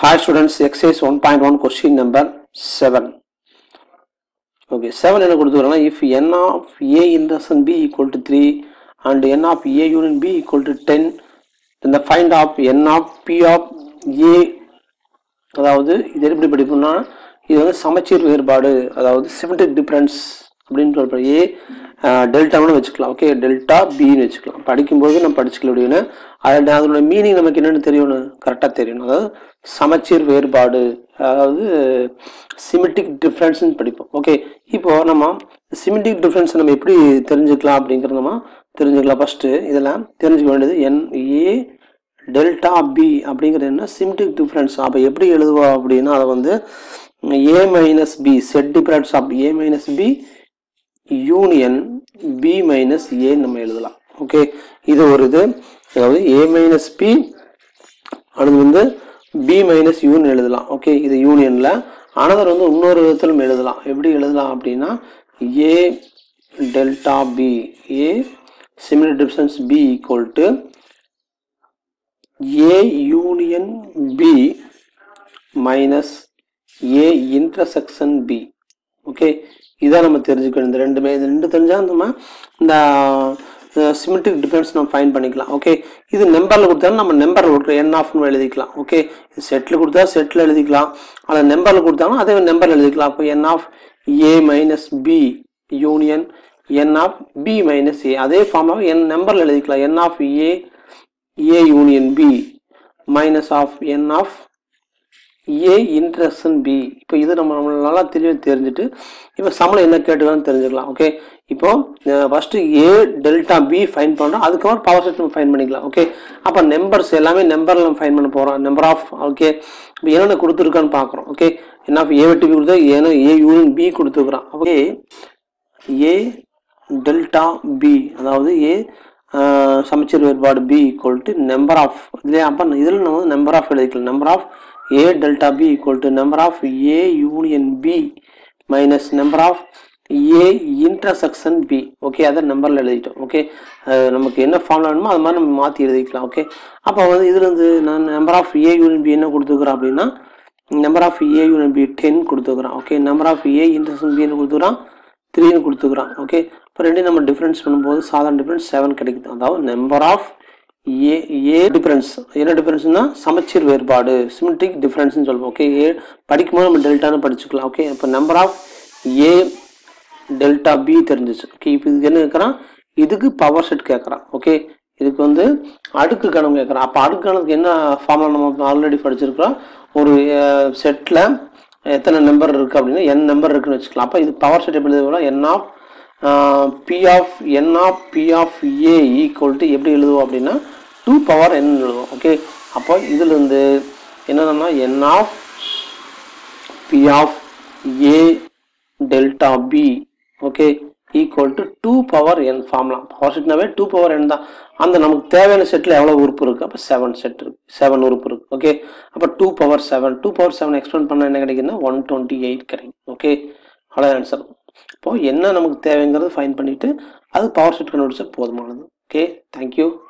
Hi students, exercise 1.1 question number 7. Okay, 7 என்ன கொடுத்துக்கிறோம்னா if n of a intersection b equal to 3 and n of a union b equal to 10 then the find of n of p of a அதாவது இது எப்படி படிப்போம்னா இது வந்து சமச்சீர் வேறுபாடு அதாவது symmetric difference அப்படின்னு சொல்ற ஏ டெல்டான்னு வச்சுக்கலாம் ஓகே டெல்டா பின்னு வச்சுக்கலாம் படிக்கும்போது நம்ம படிச்சுக்கல அப்படின்னு அது அதோட மீனிங் நமக்கு என்னென்னு தெரியணும் கரெக்டாக தெரியணும் அதாவது சமச்சீர் வேறுபாடு அதாவது சிமெட்ரிக் டிஃப்ரென்ஸ்னு படிப்போம் ஓகே இப்போ நம்ம சிமெட்ரிக் டிஃப்ரென்ஸ் நம்ம எப்படி தெரிஞ்சுக்கலாம் அப்படிங்கிறத நம்ம தெரிஞ்சுக்கலாம் ஃபஸ்ட்டு இதெல்லாம் தெரிஞ்சுக்க வேண்டியது என் ஏ டெல்டா பி அப்படிங்கிறது என்ன சிமெட்ரிக் டிஃப்ரென்ஸ் அப்போ எப்படி எழுதுவோம் அப்படின்னா அதை வந்து A minus B set difference of A minus B union B minus A நம்ம எழுதலாம் ஓகே இது ஒரு இது அதாவது ஏ மைனஸ் பி அடுத்து வந்து பி மைனஸ் யூன் எழுதலாம் ஓகே இது யூனியனில் அனதர் வந்து இன்னொரு விதத்திலும் எழுதலாம் எப்படி எழுதலாம் அப்படின்னா A delta B A symmetric difference B equal to A union B minus A intersection B okay இதான் நம்ம தெரிஞ்சுக்கணும் இந்த ரெண்டுமே இது ரெண்டு தெரிஞ்சால் நம்ம இந்த சிமெட்ரிக் டிஃபரன்ஸ் நம்ம ஃபைன் பண்ணிக்கலாம் ஓகே இது நம்பரில் கொடுத்தாலும் நம்ம நம்பரில் கொடுக்குறோம் என் ஆஃப்னு எழுதிக்கலாம் ஓகே இது செட்டில் கொடுத்தா செட்டில் எழுதிக்கலாம் ஆனால் நம்பரில் கொடுத்தாலும் அதே நம்பரில் எழுதிக்கலாம் அப்போ n of A minus B union n of B minus A அதே ஃபார்மாக என் நம்பரில் எழுதிக்கலாம் n of A A union B minus of n of A intersection B இப்போ இது நம்ம நம்ம நல்லா தெளிவாக தெரிஞ்சுட்டு இப்போ சம்பளம் என்ன கேட்டுக்கலாம்னு தெரிஞ்சுக்கலாம் ஓகே இப்போ first A delta B find பண்ணுறோம் அதுக்கப்புறம் பவர் செட் நம்ம ஃபைன் பண்ணிக்கலாம் ஓகே அப்போ நம்பர்ஸ் எல்லாமே நம்பரில் நம்ம ஃபைன் பண்ண போகிறோம் நம்பர் ஆஃப் ஓகே இப்போ என்னென்ன கொடுத்துருக்கான்னு பார்க்குறோம் ஓகே என்ன ஆஃப் ஏ வெட்டி பி கொடுத்தா ஏன்னா ஏ யூனியன் பி கொடுத்துருக்குறான் ஓகே ஏ டெல்டா பி அதாவது ஏ சமச்சீர் வேறுபாடு B equal to number of இதுலேயே அப்போ இதில் நம்ம வந்து நம்பர் ஆஃப் எழுதிக்கலாம் number of A delta B equal to number of A union B minus number of A intersection B okay அதை நம்பரில் எழுதிட்டோம் ஓகே நமக்கு என்ன ஃபார்ம் வேணுமோ அது மாதிரி நம்ம மாற்றி எழுதிக்கலாம் ஓகே அப்போ வந்து இதில் வந்து நான் number of A union B என்ன கொடுத்துக்கிறோம் அப்படின்னா number of A union B ten கொடுத்துக்கிறோம் okay number of A intersection பின்னு கொடுத்துக்கிறான் த்ரீன்னு கொடுத்துக்கிறான் ஓகே இப்போ ரெண்டையும் நம்ம டிஃப்ரென்ஸ் பண்ணும்போது சாதாரண டிஃப்ரென்ஸ் செவன் கிடைக்குது அதாவது number of A A difference என்ன டிஃப்ரென்ஸ்னா சமச்சீர் வேறுபாடு சிமெட்ரிக் டிஃப்ரென்ஸ்னு சொல்லுவோம் ஓகே ஏ படிக்கும்போது நம்ம டெல்டான்னு படிச்சுக்கலாம் ஓகே இப்போ number of A delta B தெரிஞ்சிச்சு ஓகே இப்போ இதுக்கு என்ன கேட்குறான் இதுக்கு பவர் செட் கேட்குறான் ஓகே இதுக்கு வந்து அடுக்கு கணம் கேட்குறான் அப்போ அடுக்கு கணக்கு என்ன ஃபார்முலா நம்ம ஆல்ரெடி படிச்சிருக்கிறோம் ஒரு செட்டில் எத்தனை நம்பர் இருக்குது அப்படின்னா என் நம்பர் இருக்குன்னு வச்சுக்கலாம் அப்போ இது பவர் செட் எப்படி எழுதுவோம் n of B of n of B of A equal to எப்படி எழுதுவோம் அப்படின்னா டூ பவர் என் எழுதுவோம் ஓகே அப்போ இதுலேருந்து என்னென்னா n of B of A delta B okay equal to two power n ஃபார்ம்லாம் பவர் செட்னாவே டூ பவர் என் தான் அந்த நமக்கு தேவையான செட்டில் எவ்வளோ உறுப்பு இருக்குது அப்போ செவன் செட் இருக்குது செவன் உறுப்பு இருக்குது ஓகே அப்போ two power seven two power seven explain பண்ண என்ன கிடைக்குதுன்னா ஒன் டுவெண்ட்டி எயிட் கிடைக்கும் ஓகே அவ்வளோ ஆன்சர் இப்போது என்ன நமக்கு தேவைங்கிறது ஃபைன் பண்ணிவிட்டு அது பவர் செட் கண்டுபிடிச்சா போதுமானது ஓகே தேங்க்யூ